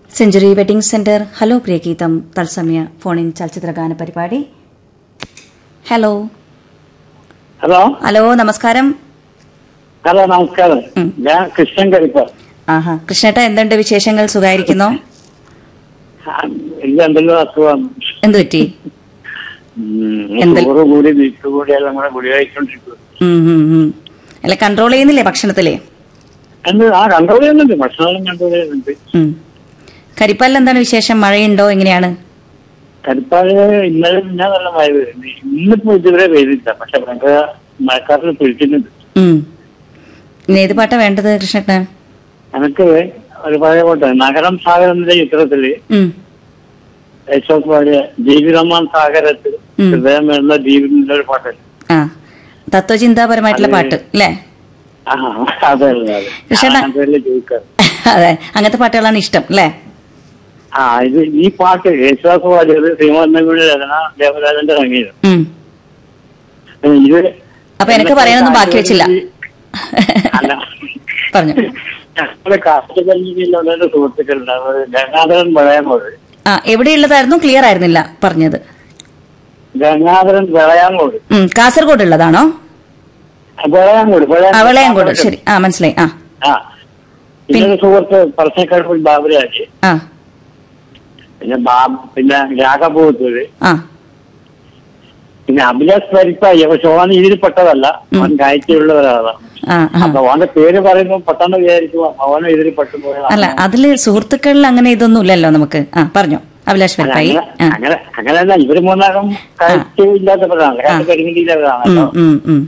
Century wedding centre hello പ്രിയഗീതം തത്സമയ phone in ചലച്ചിത്ര ഗാന പരിപാടി ഹലോ ഹലോ ഹലോ നമസ്കാരം ഹലോ നമസ്കാരം ഉം. ഞാൻ കൃഷ്ണൻ കരിപ്പ ആഹാ കൃഷ്ണേട്ട എന്തുണ്ട് വിശേഷങ്ങൾ സുഖായിരിക്കുന്നോ എനിക്ക് എന്തെങ്കിലും അസുഖം എന്തു പറ്റി ഉം, എന്ത്? ചോറ് കൂടി നീറ്റ് കൂടി എല്ലാം കൂടെ ഗുളി കഴിച്ചോണ്ടിരിക്കും ഉം, ഉം, ഉം. അല്ല കൺട്രോൾ ചെയ്യുന്നില്ലേ ഭക്ഷണത്തിലെ എന്ത് ആ കൺട്രോൾ ചെയ്യുന്നുണ്ട് ഭക്ഷണം കൺട്രോൾ ചെയ്യുന്നുണ്ട് ഉം. കരിപ്പാലിൽ എന്താണ് വിശേഷം മഴയുണ്ടോ എങ്ങനെയാണ് കരിപ്പാട് ഇന്നലെ ഞാൻ നല്ല മഴ വരുന്നുണ്ട് ഇന്നിപ്പോ ഇതുവരെ പെയ്തില്ല പക്ഷെ ഭയങ്കര മഴക്കാലത്ത് പിടിക്കുന്നുണ്ട് ഉം. ഇന്ന് ഏത് പാട്ടാ വേണ്ടത് കൃഷ്ണേട്ടന് എനിക്ക് ഒരു പഴയ കോട്ടെ നഗരം സാഗരം എന്ന ചിത്രത്തില് ഉം. യശോക് പാടിയ ജീവിതമാൻ സാഗരത്തിൽ ഉം. ഹൃദയം എന്ന ദ്വീപിന്റെ ഒരു പാട്ടല്ലേ ആ തത്വചിന്താപരമായിട്ടുള്ള അത് പാട്ട് അല്ലേ ആ അതെ അതെ അതെ കൃഷ്ണ- ഞാൻ അങ്ങനത്തെ ചോദിക്കാറ് അതെ അങ്ങനത്തെ പാട്ടുകളാണ് ഇഷ്ടം അല്ലേ ആ ഇത് ഈ പാട്ട് യേശുദാസ് പാടിയത് ശ്രീമന്തൻകുടി രചന ദേവരാജന്റെ സംഗീതം ഉം. ഇത് അപ്പൊ എനിക്ക് പറയാനൊന്നും ബാക്കി വെച്ചില്ല അല്ല പറഞ്ഞു ഞങ്ങള് കാർഷികല്ലിയിലുള്ള സുഹൃത്തുക്കളുണ്ട് അത് ഗംഗാധരൻ വിളയാങ്കോട് ആ എവിടെയുള്ളതായിരുന്നു ക്ലിയർ ആയിരുന്നില്ല പറഞ്ഞത് ഗംഗാധരൻ വിളയാങ്കോട് ഉം, കാസർഗോഡ് ഉള്ളതാണോ വിളയാങ്കോട് അവളയങ്കോട് ശരി ആ മനസ്സിലായി ആ ആ പിന്നെ ഒരു സുഹൃത്ത് പറശ്ശേക്കാട് ബാബുരാജ് ആ പിന്നെ ബാബ് പിന്നെ രാഘപൂത്തൂര് ആ പിന്നെ അഭിലാഷ് പരിപ്പായി പക്ഷെ ഓൻ ഇതിൽ പെട്ടതല്ല അവൻ ഗായത്രിയുള്ള ഒരാളാണ് ആ ആ അപ്പൊ അവന്റെ പേര് പറയുമ്പോൾ പെട്ടെന്ന് വിചാരിക്കും അവനും ഇതിൽ പെട്ടുപോയതാണ് അല്ല അതില് സുഹൃത്തുക്കളിൽ അങ്ങനെ ഇതൊന്നും ഇല്ലല്ലോ നമുക്ക് ആ പറഞ്ഞോ അഭിലാഷ് അല്ല, വെൽപ്പായി അങ്ങനെ ആ അങ്ങനെ അങ്ങനെയല്ല ഇവര് മൂന്നാളും കാഴ്ചയില്ലാത്തവരാണ് കാഴ്ച ഉം, പരിമിതിയില്ലാത്തവരാണല്ലോ ഉം, ഉം.